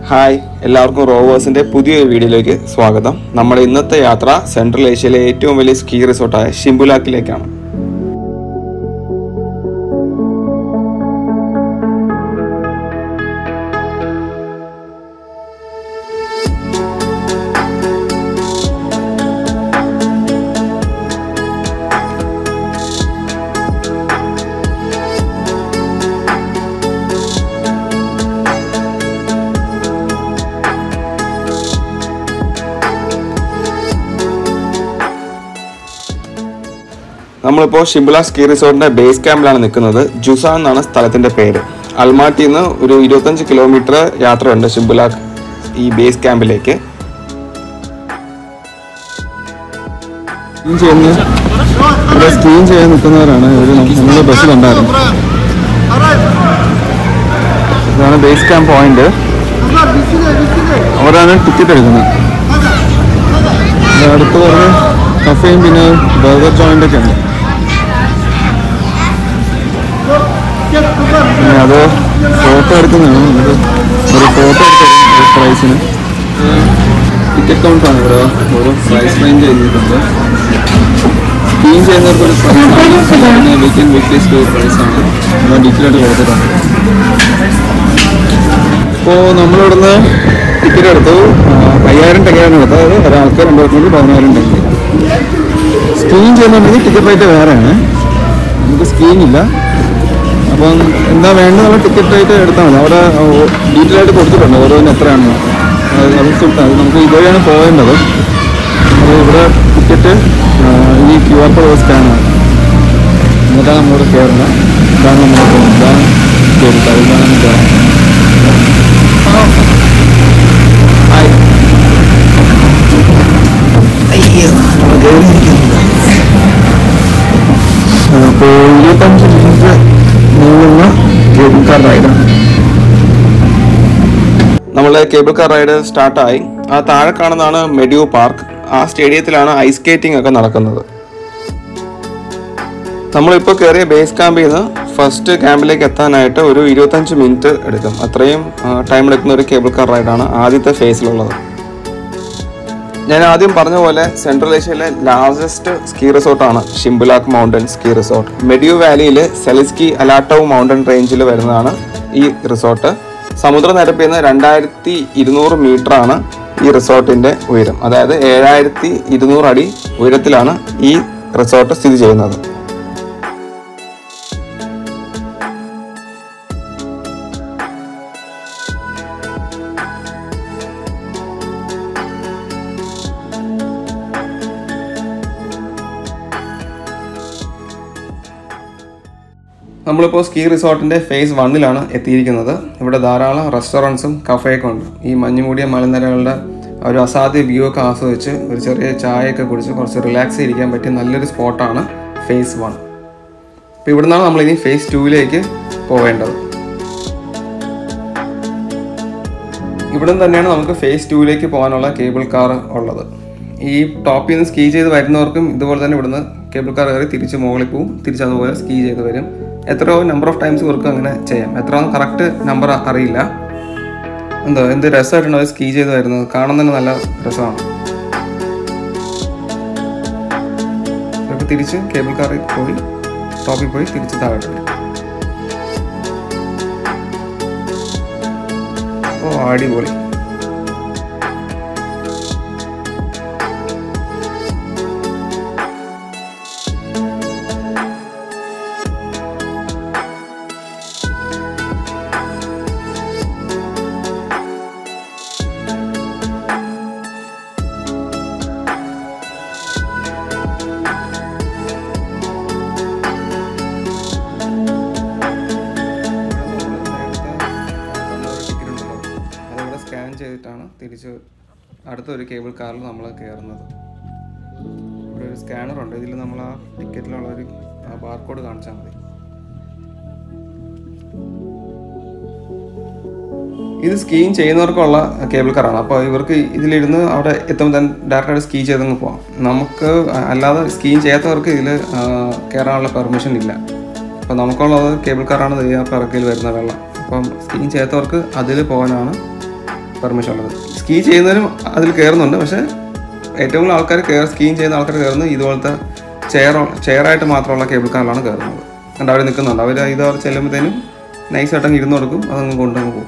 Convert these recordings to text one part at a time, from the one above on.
Hi എല്ലാവർക്കും റോവേഴ്സിന്റെ പുതിയൊരു വീഡിയോയിലേക്ക് സ്വാഗതം നമ്മുടെ ഇന്നത്തെ യാത്ര സെൻട്രൽ ഏഷ്യയിലെ ഏറ്റവും വലിയ സ്കീ റിസോർട്ടായ ഷിംബുലാക്കിലേക്കാണ് നമ്മളിപ്പോൾ ഷിംബുല സ്കീ റിസോർട്ടിന്റെ ബേസ് ക്യാമ്പിലാണ് നിൽക്കുന്നത് ജുസ എന്നാണ് സ്ഥലത്തിന്റെ പേര് അൽമാട്ടിയിൽ നിന്ന് ഒരു ഇരുപത്തഞ്ച് കിലോമീറ്റർ യാത്രയുണ്ട് ഷിംബുല ഈ ബേസ് ക്യാമ്പിലേക്ക് സ്കീൻ ചെയ്യുന്ന ഇവിടെ സ്കീൻ ചെയ്യാൻ നിൽക്കുന്നവരാണ് ഇവർ നമ്മുടെ ബസ്സിലുണ്ടായിരുന്നു ഇതാണ് ബേസ് ക്യാമ്പ് പോയിന്റ് അവരാണ് ടിക്കറ്റ് എടുക്കുന്നത് ഇവിടെ അടുത്ത് പറഞ്ഞ് കഫേയും പിന്നെ ബർഗർ ജോയിന്റ് ഒക്കെ ഉണ്ട് പിന്നെ അത് ഫോട്ടോ എടുക്കുന്നതാണ് നമുക്ക് ഒരു ഫോട്ടോ എടുത്ത് പ്രൈസിന് ടിക്കറ്റ് കൗണ്ടറാണ് ഇവിടെ ഓരോ പ്രൈസ് റേഞ്ച് എഴുതിയിട്ടുണ്ട് സ്കീൻ ചെയ്യുന്നവർക്ക് ഒരു പ്രൈസാണ് പിന്നെ വീക്കെൻഡ് വീക്ക്ലി സ്റ്റോർ പ്രൈസാണ് നമ്മൾ ഡീറ്റെയിൽ ആയിട്ട് കൊടുത്തിട്ടുണ്ട് ഇപ്പോൾ നമ്മളിവിടുന്ന് ടിക്കറ്റ് എടുത്തു ആ, അയ്യായിരം ടെക്കാണ് എടുത്തത് അത് ഒരാൾക്ക് രണ്ട് പേർക്ക് പതിനായിരം ടെക്ക സ്കീൻ ചെയ്യുന്നുണ്ടെങ്കിൽ ടിക്കറ്റ് റേറ്റ് വേറെയാണ് നമുക്ക് സ്കീൻ ഇല്ല അപ്പം എന്താ വേണ്ടതെന്നുള്ള ടിക്കറ്റ് റേറ്റ് എടുത്താൽ മതി അവിടെ ഡീറ്റെയിൽ ആയിട്ട് കൊടുത്തിട്ടുണ്ട് ഓരോന്നിന് എത്രയാണെന്ന് അത് അത് ചുട്ടാ അത് നമുക്ക് ഇതുവഴിയാണ് പോകേണ്ടത് നമ്മൾ ഇവിടെ ടിക്കറ്റ് ഈ ക്യു ആർ കോഡ് സ്കാനാണ് എന്നിട്ടാണ് നമ്മളിവിടെ കയറുന്നത് ഇതാണ് നമ്മൾ പോകുന്നത് ഇതാണ് കേൾക്കുക ഇതാണ് നമ്മൾ കയറുന്നത് ഹായ് അപ്പോൾ ഇരുപത്തഞ്ച് മിനിറ്റ് നീങ്ങുന്ന കേബിൾ കാർ റൈഡാണ് നമ്മളെ കേബിൾ കാർ റൈഡ് സ്റ്റാർട്ടായി ആ താഴെ കാണുന്നതാണ് മെഡ്യൂ പാർക്ക് ആ സ്റ്റേഡിയത്തിലാണ് ഐസ് സ്കേറ്റിംഗ് ഒക്കെ നടക്കുന്നത് നമ്മളിപ്പോൾ കയറിയ ബേസ് ക്യാമ്പിൽ നിന്ന് ഫസ്റ്റ് ക്യാമ്പിലേക്ക് എത്താനായിട്ട് ഒരു ഇരുപത്തഞ്ച് മിനിറ്റ് എടുക്കും അത്രയും ടൈം എടുക്കുന്ന ഒരു കേബിൾ കാർ റൈഡാണ് ആദ്യത്തെ ഫേസിലുള്ളത് ഞാൻ ആദ്യം പറഞ്ഞ പോലെ സെൻട്രൽ ഏഷ്യയിലെ ലാർജസ്റ്റ് സ്കീ റിസോർട്ടാണ് Shymbulak mountain ski resort Medeu വാലിയിലെ സെലിസ്കി അലാട്ടവ് മൗണ്ടൻ റേഞ്ചിൽ വരുന്നതാണ് ഈ റിസോർട്ട് സമുദ്രനിരപ്പിൽ നിന്ന് രണ്ടായിരത്തി ഇരുന്നൂറ് മീറ്ററാണ് ഈ റിസോർട്ടിന്റെ ഉയരം അതായത് ഏഴായിരത്തി ഇരുന്നൂറ് അടി ഉയരത്തിലാണ് ഈ റിസോർട്ട് സ്ഥിതി ചെയ്യുന്നത് നമ്മളിപ്പോൾ സ്കീ റിസോർട്ടിൻ്റെ ഫേസ് വണ്ണിലാണ് എത്തിയിരിക്കുന്നത് ഇവിടെ ധാരാളം റെസ്റ്റോറൻറ്റ്സും കഫേയൊക്കെ ഉണ്ട് ഈ മഞ്ഞുമൂടിയ മലനിരകളുടെ ആ ഒരു അസാധ്യ വ്യൂ ഒക്കെ ആസ്വദിച്ച് ഒരു ചെറിയ ചായയൊക്കെ കുടിച്ച് കുറച്ച് റിലാക്സ് ചെയ്തിരിക്കാൻ പറ്റിയ നല്ലൊരു സ്പോട്ടാണ് ഫേസ് വൺ അപ്പോൾ ഇവിടെ നിന്നാണ് നമ്മൾ ഇനി ഫേസ് ടൂവിലേക്ക് പോവേണ്ടത് ഇവിടെ നിന്ന് തന്നെയാണ് നമുക്ക് ഫേസ് ടൂവിലേക്ക് പോകാനുള്ള കേബിൾ കാർ ഉള്ളത് ഈ ടോപ്പിൽ നിന്ന് സ്കീ ചെയ്ത് വരുന്നവർക്കും ഇതുപോലെ തന്നെ ഇവിടുന്ന് കേബിൾ കാർ കയറി തിരിച്ച് മുകളിൽ പോവും തിരിച്ച് അതുപോലെ സ്കീ ചെയ്ത് വരും എത്രയോ നമ്പർ ഓഫ് ടൈംസ് ഇവർക്ക് അങ്ങനെ ചെയ്യാം എത്രയോ കറക്റ്റ് നമ്പർ അറിയില്ല എന്തോ എന്ത് രസമായിട്ടുണ്ട് അവർ സ്കീ ചെയ്ത് വരുന്നത് കാണാൻ തന്നെ നല്ല രസമാണ് ഇവർക്ക് തിരിച്ച് കേബിൾ കാറിൽ പോയി ടോപ്പിൽ പോയി തിരിച്ച് താഴോട്ട് വരും ഓ അടിപൊളി അതവിടെ സ്കാൻ ചെയ്തിട്ടാണ് തിരിച്ച് അടുത്തൊരു കേബിൾ കാറിൽ നമ്മൾ കയറുന്നത് ഇവിടെ ഒരു സ്കാനർ ഉണ്ട് ഇതിൽ നമ്മൾ ആ ടിക്കറ്റിലുള്ള ഒരു ബാർകോഡ് കാണിച്ചാൽ മതി ഇത് സ്കീൻ ചെയ്യുന്നവർക്കുള്ള കേബിൾ കാറാണ് അപ്പോൾ ഇവർക്ക് ഇതിലിരുന്ന് അവിടെ എത്തുമ്പോൾ തന്നെ ഡയറക്റ്റായിട്ട് സ്കീ ചെയ്തങ്ങ് പോവാം നമുക്ക് അല്ലാതെ സ്കീൻ ചെയ്യാത്തവർക്ക് ഇതിൽ കയറാനുള്ള പെർമിഷൻ ഇല്ല അപ്പോൾ നമുക്കുള്ളത് കേബിൾ കാറാണ് ആ പിറക്കിൽ വരുന്ന വെള്ളം അപ്പം സ്കീൻ ചെയ്യാത്തവർക്ക് അതിൽ പോകാനാണ് പെർമിഷൻ ഉള്ളത് സ്കീ ചെയ്യുന്നവരും അതിൽ കയറുന്നുണ്ട് പക്ഷേ ഏറ്റവും കൂടുതൽ ആൾക്കാർ കയറി സ്കീം ചെയ്യുന്ന ആൾക്കാർ കയറുന്നത് ഇതുപോലത്തെ ചെയർ ചെയറായിട്ട് മാത്രമുള്ള കേബിൾ കാറിലാണ് കയറുന്നത് കണ്ട് അവർ നിൽക്കുന്നുണ്ട് അവർ ഇത് അവർ ചെല്ലുമ്പോഴത്തേനും നൈസായിട്ട് അങ്ങ് ഇരുന്ന് കൊടുക്കും അതങ്ങ് കൊണ്ടങ്ങ് പോകും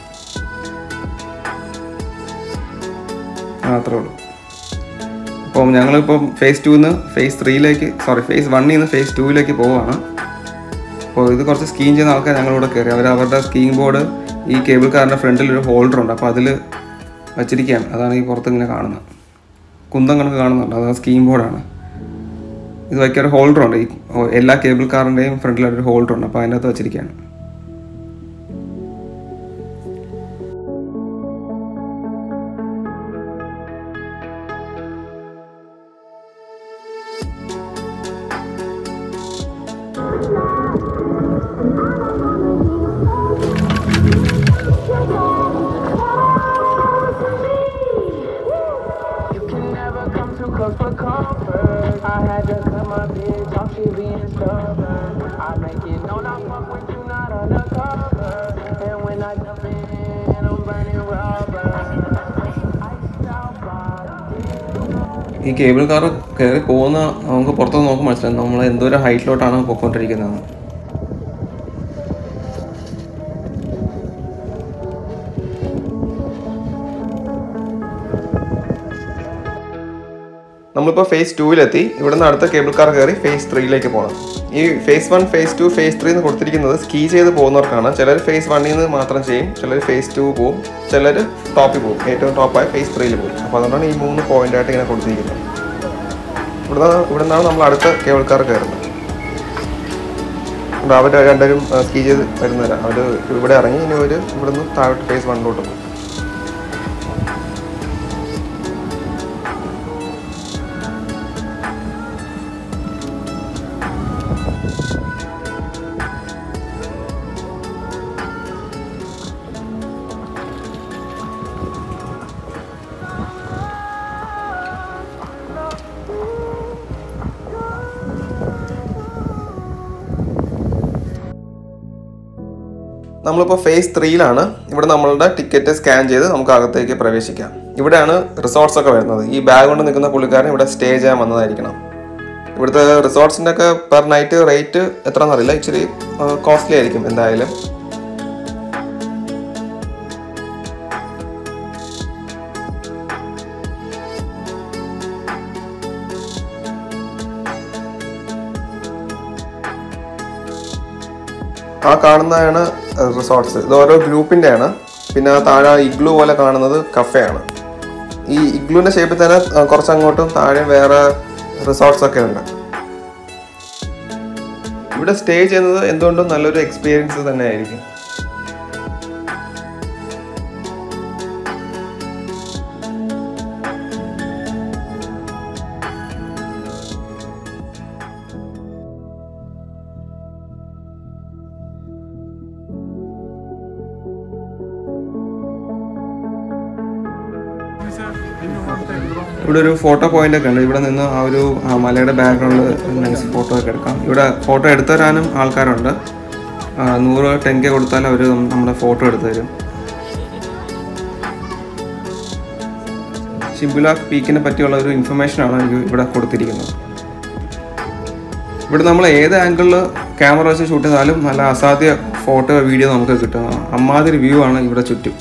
ആ, അത്രേ ഉള്ളൂ അപ്പം ഞങ്ങളിപ്പം ഫേസ് ടൂന്ന് ഫേസ് ത്രീയിലേക്ക് സോറി ഫേസ് വണ്ണിൽ നിന്ന് ഫേസ് ടൂവിലേക്ക് പോവുകയാണ് അപ്പോൾ ഇത് കുറച്ച് സ്കീം ചെയ്യുന്ന ആൾക്കാർ ഞങ്ങളിവിടെ കയറി അവർ അവരുടെ സ്കീം ബോർഡ് ഈ കേബിൾ കാറിൻ്റെ ഫ്രണ്ടിൽ ഒരു ഹോൾഡർ ഉണ്ട് അപ്പോൾ അതിൽ വച്ചിരിക്കുകയാണ് അതാണ് ഈ പുറത്ത് ഇങ്ങനെ കാണുന്നത് കുന്തം കണക്ക് കാണുന്നുണ്ട് അത് സ്കീം ബോർഡാണ് ഇത് വയ്ക്കാൻ ഒരു ഹോൾഡർ ഉണ്ട് ഈ ഓ- എല്ലാ കേബിൾ കാറിൻ്റെയും ഫ്രണ്ടിലായിട്ട് ഒരു ഹോൾഡർ ഉണ്ട് അപ്പോൾ അതിൻ്റെ അകത്ത് വെച്ചിരിക്കുകയാണ് You can never come too close for comfort. I had to cut my bitch off, she being stubborn. I make it known I fuck with you, not undercover. And when I jump in, I'm burning rubber. Iced out body. ഈ cable car കയറി പോകുന്ന നമുക്ക് പുറത്തുനിന്ന് നോക്കുമ്പോൾ മനസ്സിലാവും നമ്മൾ എന്തോരം ഹൈറ്റിലോട്ടാണ് പോയിക്കൊണ്ടിരിക്കുന്നത് നമ്മളിപ്പോൾ ഫേസ് ടൂവിലെത്തി ഇവിടുന്ന് അടുത്ത കേബിൾ കാർ കയറി ഫേസ് ത്രീയിലേക്ക് പോകണം ഈ phase one phase two phase three എന്ന് കൊടുത്തിരിക്കുന്നത് സ്കീ ചെയ്ത് പോകുന്നവർക്കാണ് ചിലർ ഫേസ് വണ്ണിൽ നിന്ന് മാത്രം ചെയ്യും ചിലർ ഫേസ് ടു പോകും ചിലർ ടോപ്പിൽ പോകും ഏറ്റവും ടോപ്പായ ഫേസ് ത്രീയിൽ പോകും അപ്പോൾ അതുകൊണ്ടാണ് ഈ മൂന്ന് പോയിന്റ് ആയിട്ട് ഇങ്ങനെ കൊടുത്തിരിക്കുന്നത് ഇവിടുന്ന് ഇവിടെ നിന്നാണ് നമ്മൾ അടുത്ത കേബിൾ കാർ കയറുന്നത് അപ്പോൾ അവർ രണ്ടുപേരും സ്കീ ചെയ്ത് വരുന്നവരാണ് അവർ ഇവിടെ ഇറങ്ങി ഇനി അവർ ഇവിടുന്ന് താഴോട്ട് ഫേസ് വണ്ണിലോട്ട് പോകും നമ്മളിപ്പോൾ ഫേസ് ത്രീയിലാണ് ഇവിടെ നമ്മളുടെ ടിക്കറ്റ് സ്കാൻ ചെയ്ത് നമുക്ക് അകത്തേക്ക് പ്രവേശിക്കാം ഇവിടെയാണ് റിസോർട്ട്സ് ഒക്കെ വരുന്നത് ഈ ബാഗ് കൊണ്ട് നിൽക്കുന്ന പുള്ളിക്കാരൻ ഇവിടെ സ്റ്റേ ചെയ്യാൻ വന്നതായിരിക്കണം ഇവിടുത്തെ റിസോർട്ട്സിൻ്റെ ഒക്കെ പെർ നൈറ്റ് റേറ്റ് എത്രയെന്ന് അറിയില്ല ഇച്ചിരി കോസ്റ്റ്ലി ആയിരിക്കും എന്തായാലും ആ കാണുന്നതാണ് റിസോർട്ട്സ് ഇത് ഓരോ ഗ്രൂപ്പിൻ്റെ ആണ് പിന്നെ ആ താഴെ ഇഗ്ലു പോലെ കാണുന്നത് കഫേയാണ് ഈ ഇഗ്ലുവിൻ്റെ ഷേപ്പിൽ തന്നെ ആ, കുറച്ചങ്ങോട്ടും താഴെ വേറെ റിസോർട്ട്സ് ഒക്കെ ഉണ്ട് ഇവിടെ സ്റ്റേ ചെയ്യുന്നത് എന്തുകൊണ്ടും നല്ലൊരു എക്സ്പീരിയൻസ് തന്നെ ആയിരിക്കും ഇവിടെ ഒരു ഫോട്ടോ പോയിന്റ് ഒക്കെ ഉണ്ട് ഇവിടെ നിന്ന് ആ ഒരു ആ മലയുടെ ബാക്ക്ഗ്രൗണ്ടിൽ നൈസ് ഫോട്ടോ ഒക്കെ എടുക്കാം ഇവിടെ ഫോട്ടോ എടുത്തു തരാനും ആൾക്കാരുണ്ട് ആ, നൂറ് ടെൻ കെ കൊടുത്താൽ അവർ നമ്മുടെ ഫോട്ടോ എടുത്തു തരും ഷിബുലാക് പീക്കിനെ പറ്റിയുള്ള ഒരു ഇൻഫർമേഷനാണ് എനിക്ക് ഇവിടെ കൊടുത്തിരിക്കുന്നത് ഇവിടെ നമ്മൾ ഏത് ആംഗിളിൽ ക്യാമറ വെച്ച് ഷൂട്ട് ചെയ്താലും നല്ല അസാധ്യ ഫോട്ടോ വീഡിയോ നമുക്ക് കിട്ടും അമ്മാതിരി വ്യൂ ആണ് ഇവിടെ ചുറ്റും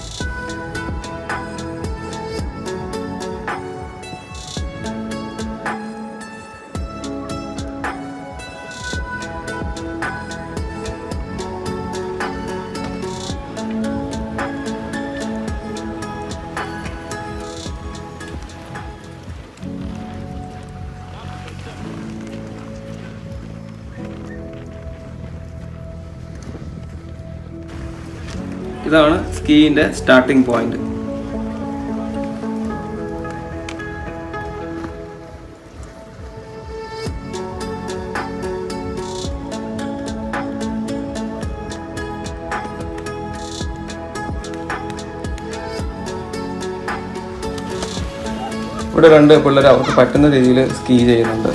ഇതാണ് സ്കീയിൻ്റെ സ്റ്റാർട്ടിംഗ് പോയിന്റ് ഇവിടെ രണ്ട് പിള്ളേർ അവർക്ക് പറ്റുന്ന രീതിയിൽ സ്കീ ചെയ്യുന്നുണ്ട്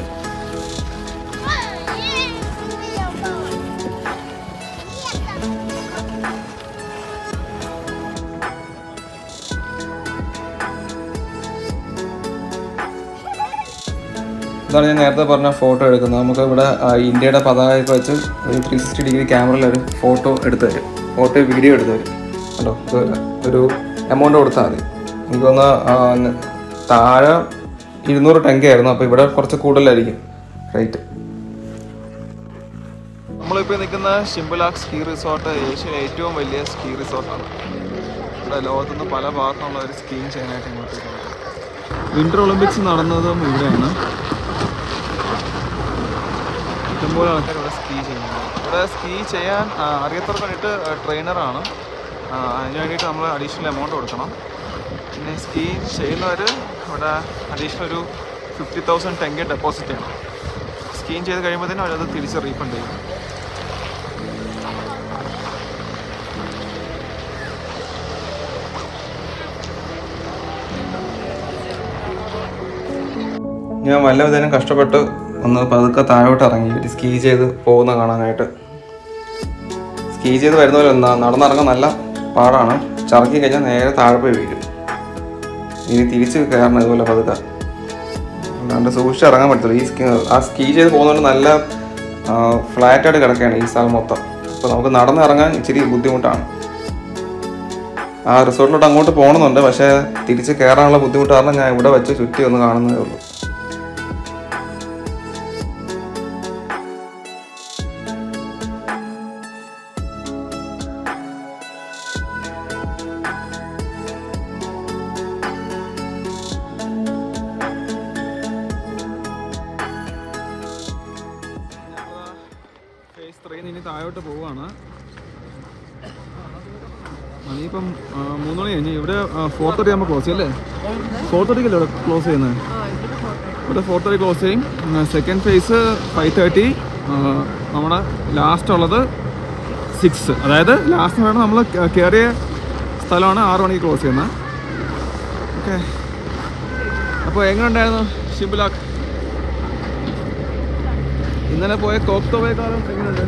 ഇതാണ് ഞാൻ നേരത്തെ പറഞ്ഞ ഫോട്ടോ എടുക്കുന്നത് നമുക്ക് ഇവിടെ ആ, ഇന്ത്യയുടെ പതാകയൊക്കെ വെച്ച് ഒരു ത്രീ സിക്സ്റ്റി ഡിഗ്രി ക്യാമറയിൽ ഒരു ഫോട്ടോ എടുത്തു തരും ഫോട്ടോ വീഡിയോ എടുത്തു തരും കണ്ടോ ഇത് ഒരു എമൗണ്ട് കൊടുത്താൽ മതി എനിക്ക് തോന്നുന്ന താഴെ ഇരുന്നൂറ് ടെങ്കയായിരുന്നു അപ്പോൾ ഇവിടെ കുറച്ച് കൂടുതലായിരിക്കും റേറ്റ് നമ്മളിപ്പോൾ നിൽക്കുന്ന ഷിംബുലാക് സ്കീ റിസോർട്ട് ഏഷ്യയിലെ ഏറ്റവും വലിയ സ്കീ റിസോർട്ടാണ് ഇവിടെ ലോകത്തുനിന്ന് പല ഭാഗത്തുള്ളവർ സ്കീങ് ചെയ്യാനായിട്ട് ഇങ്ങോട്ട് വിന്റർ ഒളിമ്പിക്സ് നടന്നതും ഇവിടെയാണ് ഇഷ്ടംപോലെ ആൾക്കാർ ഇവിടെ സ്കീ ചെയ്യുന്നുണ്ട് ഇവിടെ സ്കീ ചെയ്യാൻ ആ, അറിയാത്തവർക്ക് വേണ്ടിയിട്ട് ട്രെയിനറാണ് അതിന് വേണ്ടിയിട്ട് നമ്മൾ അഡീഷണൽ എമൗണ്ട് കൊടുക്കണം പിന്നെ സ്കീ ചെയ്യുന്നവർ ഇവിടെ അഡീഷണൽ ഒരു ഫിഫ്റ്റി തൗസൻഡ് ടെങ്ക് ഡെപ്പോസിറ്റ് ചെയ്യണം സ്കീം ചെയ്ത് കഴിയുമ്പോഴത്തേനും അവരത് തിരിച്ച് റീഫണ്ട് ചെയ്യും ഞാൻ വല്ല വിധേനം കഷ്ടപ്പെട്ട് ഒന്ന് പതുക്കെ താഴോട്ട് ഇറങ്ങി സ്കീ ചെയ്ത് പോകുന്ന കാണാനായിട്ട് സ്കീ ചെയ്ത് വരുന്ന പോലെ ഒന്നാ നടന്നിറങ്ങാൻ നല്ല പാടാണ് ചറക്കി കഴിഞ്ഞാൽ നേരെ താഴെ പോയി വീഴും ഇനി തിരിച്ച് കയറണം ഇതുപോലെ പതുക്കെ അല്ലാണ്ട് സൂക്ഷിച്ച് ഇറങ്ങാൻ പറ്റത്തില്ല ഈ സ്കീ ആ സ്കീ ചെയ്ത് പോകുന്നതുകൊണ്ട് നല്ല ഫ്ലാറ്റ് ആയിട്ട് കിടക്കുകയാണ് ഈ സ്ഥലം മൊത്തം അപ്പോൾ നമുക്ക് നടന്നിറങ്ങാൻ ഇച്ചിരി ബുദ്ധിമുട്ടാണ് ആ റിസോർട്ടിലോട്ട് അങ്ങോട്ട് പോകണമെന്നുണ്ട് പക്ഷേ തിരിച്ച് കയറാനുള്ള ബുദ്ധിമുട്ട് കാരണം ഞാൻ ഇവിടെ വെച്ച് ചുറ്റി ഒന്ന് കാണുന്നതേ ഉള്ളൂ ഫേസ് ത്രീ ഇനി താഴോട്ട് പോവുകയാണ് മണിയിപ്പം ആ, മൂന്ന് മണി കഴിഞ്ഞ് ഇവിടെ ഫോർ തേർട്ടി ആകുമ്പോൾ ക്ലോസ് ചെയ്യും അല്ലേ ഫോർ തേർട്ടിക്കല്ലേ ഇവിടെ ക്ലോസ് ചെയ്യുന്നത് ഇവിടെ ഫോർ തേർട്ടി ക്ലോസ് ചെയ്യും സെക്കൻഡ് ഫേസ് ഫൈവ് തേർട്ടി നമ്മുടെ ലാസ്റ്റ് ഉള്ളത് സിക്സ് അതായത് ലാസ്റ്റ് വേണം നമ്മൾ കയറിയ സ്ഥലമാണ് ആറ് മണിക്ക് ക്ലോസ് ചെയ്യുന്നത് ഓക്കെ അപ്പോൾ എങ്ങനെ ഉണ്ടായിരുന്നു ഷിംബുലാക്ക് ഇന്നലെ പോയ കോക്തോവേക്കാളും എങ്ങനെയുണ്ട്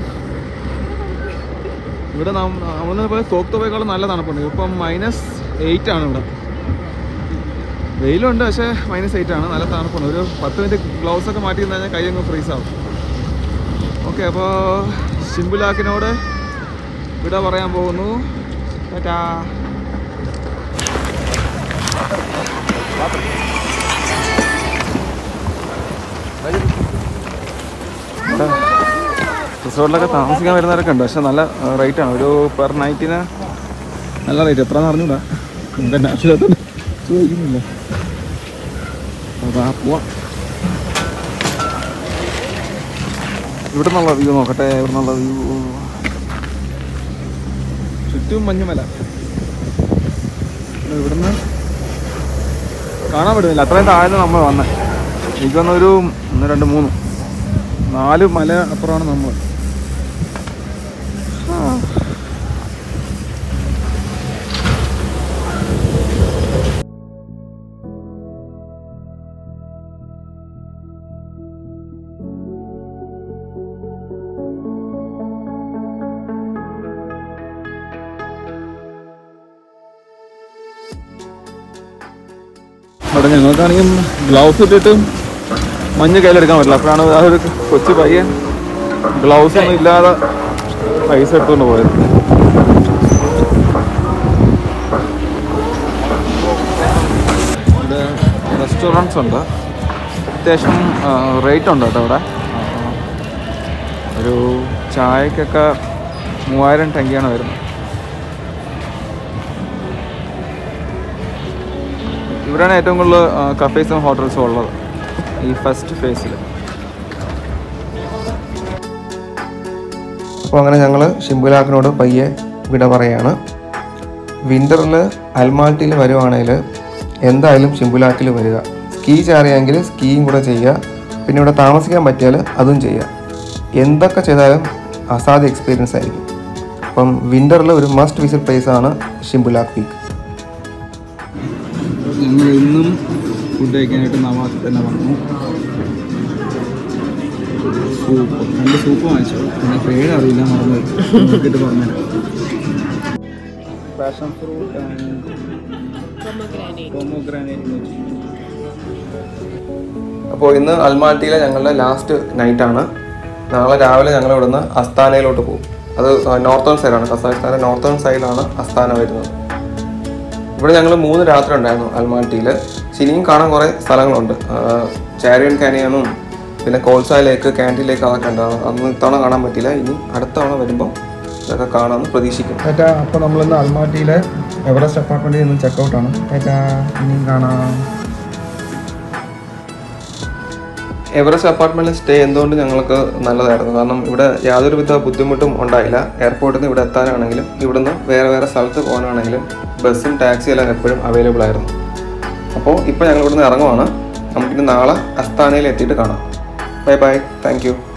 ഇവിടെ നമ്മളിന്നലെ പോയ കോക്തോവേക്കാളും നല്ല തണുപ്പുണ്ട് ഇപ്പം മൈനസ് എയ്റ്റ് ആണ് ഇവിടെ വെയിലുണ്ട് പക്ഷേ മൈനസ് എയ്റ്റ് ആണ് നല്ല തണുപ്പുണ്ട് ഒരു പത്ത് മിനിറ്റ് ഗ്ലൗസ് ഒക്കെ മാറ്റി നിന്ന് കഴിഞ്ഞാൽ കൈ അങ്ങ് ഫ്രീസ് ആവും ഓക്കെ അപ്പോൾ ഷിംബുലാക്കിനോട് വിട പറയാൻ പോകുന്നു ടാറ്റാ റിസോർട്ടിലൊക്കെ താമസിക്കാൻ വരുന്നവരൊക്കെ ഉണ്ട് പക്ഷെ നല്ല റേറ്റ് ആണ് ഒരു പെർ നൈറ്റിന് നല്ല റേറ്റ് എത്ര അറിഞ്ഞൂടാ എന്താ ആവശ്യമില്ലാത്ത ചോദിക്കുന്നില്ല അതാ പോവാം ഇവിടെ നിന്നുള്ള വ്യൂ നോക്കട്ടെ ഇവിടെ നിന്നുള്ള വ്യൂ ചുറ്റും മഞ്ഞുമല ഇവിടുന്ന് കാണാൻ പറ്റുന്നില്ല അത്രയും താഴ്ന്ന് നമ്മൾ വന്നേ എനിക്ക് വന്നൊരു ഒന്ന് രണ്ട് മൂന്ന് നാല് മല അപ്പുറമാണ് നമ്മൾ അവിടെ ഞങ്ങൾക്കാണെങ്കിൽ ഗ്ലൗസ് ഇട്ടിട്ട് മഞ്ഞ് കയ്യിലെടുക്കാൻ പറ്റില്ല അപ്പോഴാണ് ആ ഒരു കൊച്ചു പയ്യൻ ഗ്ലൗസ് ഒന്നും ഇല്ലാതെ പൈസ എടുത്തുകൊണ്ട് പോയത് ഇവിടെ റെസ്റ്റോറൻറ്റ്സ് ഉണ്ട് അത്യാവശ്യം റേറ്റ് ഉണ്ട് കേട്ടോ ഇവിടെ ആ, ഒരു ചായക്കൊക്കെ മൂവായിരം ടെങ്കിയാണ് വരുന്നത് ഇവിടെയാണ് ഏറ്റവും കൂടുതൽ കഫേസും ഹോട്ടൽസും ഉള്ളത് ഈ ഫസ്റ്റ് ഫേസിൽ അപ്പോൾ അങ്ങനെ ഞങ്ങൾ ഷിംബുലാക്കിനോട് പയ്യെ വിട പറയാണ് വിൻ്ററിൽ അൽമാട്ടിയിൽ വരുവാണെങ്കിൽ എന്തായാലും ഷിംബുലാക്കിൽ വരിക സ്കീ ചാറിയെങ്കിൽ സ്കീയും കൂടെ ചെയ്യുക പിന്നെ ഇവിടെ താമസിക്കാൻ പറ്റിയാൽ അതും ചെയ്യുക എന്തൊക്കെ ചെയ്താലും അസാധ്യ എക്സ്പീരിയൻസ് ആയിരിക്കും അപ്പം വിൻ്ററിൽ ഒരു മസ്റ്റ് വിസിറ്റ് പ്ലേസ് ആണ് ഷിംബുലാക്ക് പീക്ക് ഞങ്ങൾ ഇന്നും ഫുഡ് കഴിക്കാനായിട്ട് നവാസിൽ തന്നെ വന്നു സൂപ്പ് രണ്ട് സൂപ്പ് വാങ്ങിച്ചു പിന്നെ പേര് അറിയില്ല മറന്നു നോക്കിയിട്ട് പറഞ്ഞുതരാം passion fruit and Pomegranate. pomegranate അപ്പോൾ ഇന്ന് അൽമാട്ടിയിലെ ഞങ്ങളുടെ ലാസ്റ്റ് നൈറ്റാണ് നാളെ രാവിലെ ഞങ്ങൾ ഇവിടുന്ന് അസ്താനയിലോട്ട് പോകും അത് നോർത്തേൺ സൈഡാണ് കസാഖിസ്ഥാൻ്റെ നോർത്തേൺ സൈഡിലാണ് അസ്താന വരുന്നത് ഇവിടെ ഞങ്ങൾ മൂന്ന് രാത്രി ഉണ്ടായിരുന്നു അൽമാട്ടിയിൽ ഇനിയും കാണാൻ കുറേ സ്ഥലങ്ങളുണ്ട് ചാരിയൻ കാനിയനും പിന്നെ കോൾസ ലേക്ക് ക്യാൻറ്റീൻ ലേക്ക് അതൊക്കെ ഉണ്ടാകും അന്ന് ഇത്തവണ കാണാൻ പറ്റില്ല ഇനി അടുത്ത തവണ വരുമ്പോൾ ഇതൊക്കെ കാണാമെന്ന് പ്രതീക്ഷിക്കും ഏട്ടാ അപ്പോൾ നമ്മളിന്ന് അൽമാട്ടിയിലെ എവറസ്റ്റ് അപ്പാർട്ട്മെൻറ്റിൽ നിന്ന് ചെക്കൗട്ടാണ് ഏട്ടാ ഇനിയും കാണാം എവറസ്റ്റ് അപ്പാർട്ട്മെന്റിൽ സ്റ്റേ എന്തുകൊണ്ട് ഞങ്ങൾക്ക് നല്ലതായിരുന്നു കാരണം ഇവിടെ യാതൊരുവിധ ബുദ്ധിമുട്ടും ഉണ്ടായില്ല എയർപോർട്ടിൽ നിന്ന് ഇവിടെ എത്താനാണെങ്കിലും ഇവിടുന്ന് വേറെ വേറെ സ്ഥലത്ത് പോകാനാണെങ്കിലും ബസ്സും ടാക്സി എല്ലാം എപ്പോഴും അവൈലബിൾ ആയിരുന്നു അപ്പോൾ ഇപ്പോൾ ഞങ്ങൾ ഇവിടുന്ന് ഇറങ്ങുവാണ് നമുക്കിനി നാളെ അസ്താനയിൽ എത്തിയിട്ട് കാണാം ബൈ ബൈ താങ്ക് യു